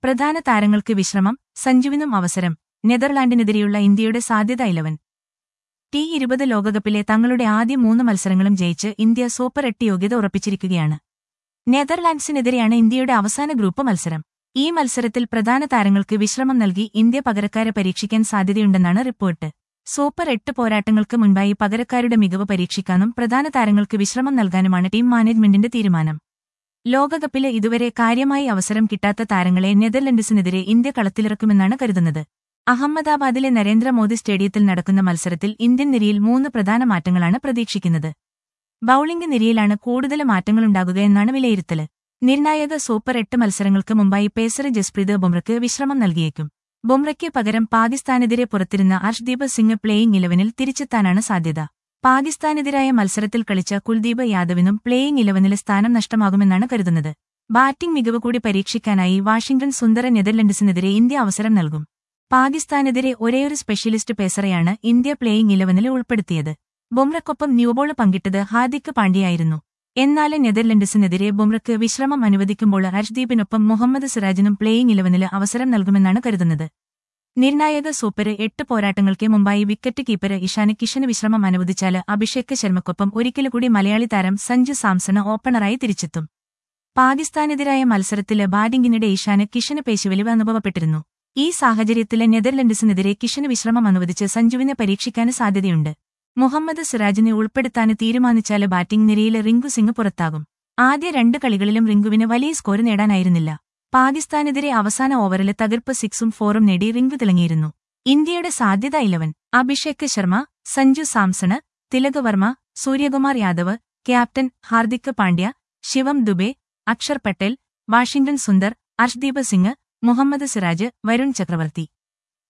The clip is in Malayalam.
പ്രധാന താരങ്ങൾക്ക് വിശ്രമം സഞ്ജുവിനും അവസരം നെതർലാൻഡിനെതിരെയുള്ള ഇന്ത്യയുടെ സാധ്യത ഇലവൻ ടി ഇരുപത് ലോകകപ്പിലെ തങ്ങളുടെ ആദ്യ മൂന്ന് മത്സരങ്ങളും ജയിച്ച് ഇന്ത്യ സൂപ്പർ എട്ട് യോഗ്യത ഉറപ്പിച്ചിരിക്കുകയാണ് നെതർലാൻഡ്സിനെതിരെയാണ് ഇന്ത്യയുടെ അവസാന ഗ്രൂപ്പ് മത്സരം ഈ മത്സരത്തിൽ പ്രധാന താരങ്ങൾക്ക് വിശ്രമം നൽകി ഇന്ത്യ പകരക്കാരെ പരീക്ഷിക്കാൻ സാധ്യതയുണ്ടെന്നാണ് റിപ്പോർട്ട് സൂപ്പർ എട്ട് പോരാട്ടങ്ങൾക്ക് മുൻപായി പകരക്കാരുടെ മികവ് പരീക്ഷിക്കാനും പ്രധാന താരങ്ങൾക്ക് വിശ്രമം നൽകാനുമാണ് ടീം മാനേജ്മെന്റിന്റെ തീരുമാനം ലോകകപ്പില് ഇതുവരെ കാര്യമായി അവസരം കിട്ടാത്ത താരങ്ങളെ നെതർലൻഡ്സിനെതിരെ ഇന്ത്യ കളത്തിലിറക്കുമെന്നാണ് കരുതുന്നത് അഹമ്മദാബാദിലെ നരേന്ദ്രമോദി സ്റ്റേഡിയത്തിൽ നടക്കുന്ന മത്സരത്തിൽ ഇന്ത്യൻ നിരയിൽ മൂന്ന് പ്രധാന മാറ്റങ്ങളാണ് പ്രതീക്ഷിക്കുന്നത് ബൌളിംഗ് നിരയിലാണ് കൂടുതൽ മാറ്റങ്ങളുണ്ടാകുകയെന്നാണ് വിലയിരുത്തല് നിർണായക സൂപ്പർ എട്ട് മത്സരങ്ങൾക്ക് മുമ്പായി പേസർ ജസ്പ്രീത് ബുംറയ്ക്ക് വിശ്രമം നൽകിയേക്കും ബുംറയ്ക്ക് പകരം പാകിസ്ഥാനെതിരെ പുറത്തിരുന്ന അർഷ്ദീപ് സിംഗ് പ്ലേയിംഗ് ഇലവനിൽ തിരിച്ചെത്താനാണ് സാധ്യത പാകിസ്ഥാനെതിരായ മത്സരത്തിൽ കളിച്ച കുൽദീപ് യാദവിനും പ്ലേയിംഗ് ഇലവനിൽ സ്ഥാനം നഷ്ടമാകുമെന്നാണ് കരുതുന്നത് ബാറ്റിംഗ് മികവ് കൂടി പരീക്ഷിക്കാനായി വാഷിംഗ്ടൺ സുന്ദര നെതർലൻഡ്സിനെതിരെ ഇന്ത്യ അവസരം നൽകും പാകിസ്ഥാനെതിരെ ഒരേയൊരു സ്പെഷ്യലിസ്റ്റ് പേസറെയാണ് ഇന്ത്യ പ്ലേയിംഗ് ഇലവനിൽ ഉൾപ്പെടുത്തിയത് ബുംറയ്ക്കൊപ്പം ന്യൂബോൾ പങ്കിട്ടത് ഹാദിക്ക് പാണ്ഡ്യയായിരുന്നു എന്നാൽ നെതർലൻഡ്സിനെതിരെ ബുംറയ്ക്ക് വിശ്രമം അനുവദിക്കുമ്പോൾ ഹർഷ്ദീപിനൊപ്പം മുഹമ്മദ് സിറാജിനും പ്ലേയിംഗ് ഇലവനിൽ അവസരം നൽകുമെന്നാണ് കരുതുന്നത് നിർണായക സൂപ്പർ എട്ട് പോരാട്ടങ്ങൾക്ക് മുമ്പായി വിക്കറ്റ് കീപ്പർ ഇഷാന് കിഷന് വിശ്രമം അനുവദിച്ചാൽ അഭിഷേക് ശർമ്മക്കൊപ്പം ഒരിക്കലുകൂടി മലയാളി താരം സഞ്ജു സാംസണ് ഓപ്പണറായി തിരിച്ചെത്തും പാകിസ്ഥാനെതിരായ മത്സരത്തില് ബാറ്റിംഗിനിടെ ഇഷാന് കിഷന് പേശുവലിവ് അനുഭവപ്പെട്ടിരുന്നു ഈ സാഹചര്യത്തില് നെതർലൻഡ്സിനെതിരെ കിഷന് വിശ്രമം അനുവദിച്ച് സഞ്ജുവിനെ പരീക്ഷിക്കാൻ സാധ്യതയുണ്ട് മുഹമ്മദ് സിറാജിനെ ഉൾപ്പെടുത്താന് തീരുമാനിച്ചാല് ബാറ്റിംഗ് നിരയില് റിങ്കു സിംഗ് പുറത്താകും ആദ്യ രണ്ട് കളികളിലും റിങ്കുവിന് വലിയ സ്കോർ നേടാനായിരുന്നില്ല പാകിസ്ഥാനെതിരെ അവസാന ഓവറില് തകർപ്പ് സിക്സും ഫോറും നേടി റിങ്കു തിളങ്ങിയിരുന്നു ഇന്ത്യയുടെ സാധ്യത eleven Abhishek Sharma Sanju Samson Tilak Varma Suryakumar Yadav captain Hardik Pandya Shivam Dube Axar Patel Washington Sundar Arshdeep Singh Muhammad Siraj Varun ചക്രവർത്തി